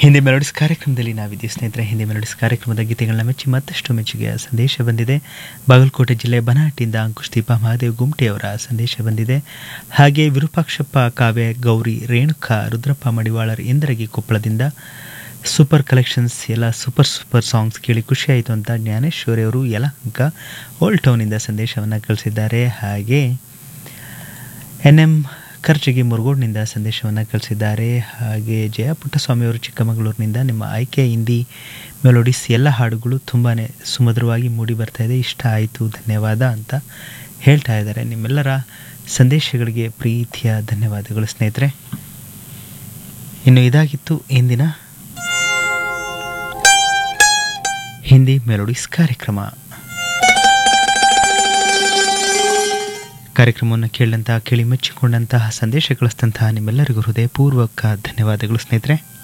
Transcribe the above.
Hindi melodies ಕಾರ್ಯಕ್ರಮದಲ್ಲಿ ನಾವಿದ್ದೀವಿ ಸ್ನೇಹಿತರೆ ಹಿಂದಿ ಮೆಲೋಡಿಸ್ ಕಾರ್ಯಕ್ರಮದ ಗೀತೆಗಳನ್ನ ಮೆಚ್ಚಿ ಮತ್ತಷ್ಟು ಮೆಚ್ಚುಗೆಯ ಸಂದೇಶ ಬಂದಿದೆ ಬಾಗಲಕೋಟೆ ಜಿಲ್ಲೆ ಬನಾಟಿಯಿಂದ ಅಂಕುಶ್ ದೀಪ ಮಹಾದೇವ್ ಗುಮ್ಟೆ ಅವರ ಸಂದೇಶ ಬಂದಿದೆ ಹಾಗೆ ವಿರೂಪಾಕ್ಷಪ್ಪ ಕಾವ್ಯ ಗೌರಿ ರೇಣುಕಾ ರುದ್ರಪ್ಪ ಮಡಿವಾಳರ್ ಇಂದರಗಿ ಕೊಪ್ಪಳದಿಂದ ಸೂಪರ್ ಕಲೆಕ್ಷನ್ಸ್ ಎಲ್ಲ ಸೂಪರ್ ಸೂಪರ್ ಸಾಂಗ್ಸ್ ಕೇಳಿ ಖುಷಿಯಾಯಿತು ಅಂತ ಜ್ಞಾನೇಶ್ವರಿ ಅವರು ಯಲಹಂಕ ಓಲ್ಡ್ ಟೌನಿಂದ ಸಂದೇಶವನ್ನು ಕಳಿಸಿದ್ದಾರೆ ಹಾಗೆ ಎನ್ ಎಂ ಖರ್ಚಿಗೆ ಮುರುಗೋಡ್ನಿಂದ ಸಂದೇಶವನ್ನು ಕಳಿಸಿದ್ದಾರೆ ಹಾಗೆ ಜಯ ಪುಟ್ಟಸ್ವಾಮಿಯವರು ಚಿಕ್ಕಮಗಳೂರಿನಿಂದ ನಿಮ್ಮ ಆಯ್ಕೆ ಹಿಂದಿ ಮೆಲೋಡಿಸ್ ಎಲ್ಲ ಹಾಡುಗಳು ತುಂಬಾ ಸುಮಧುರವಾಗಿ ಮೂಡಿ ಬರ್ತಾ ಇದೆ ಇಷ್ಟ ಆಯಿತು ಧನ್ಯವಾದ ಅಂತ ಹೇಳ್ತಾ ಇದ್ದಾರೆ ನಿಮ್ಮೆಲ್ಲರ ಸಂದೇಶಗಳಿಗೆ ಪ್ರೀತಿಯ ಧನ್ಯವಾದಗಳು ಸ್ನೇಹಿತರೆ ಇನ್ನು ಇದಾಗಿತ್ತು ಇಂದಿನ ಹಿಂದಿ ಮೆಲೋಡಿಸ್ ಕಾರ್ಯಕ್ರಮ ಕಾರ್ಯಕ್ರಮವನ್ನು ಕೇಳಿದಂತಹ ಕೇಳಿ ಮೆಚ್ಚಿಕೊಂಡಂತಹ ಸಂದೇಶ ಕಳಿಸಿದಂತಹ ನಿಮ್ಮೆಲ್ಲರಿಗೂ ಹೃದಯಪೂರ್ವಕ ಧನ್ಯವಾದಗಳು ಸ್ನೇಹಿತರೆ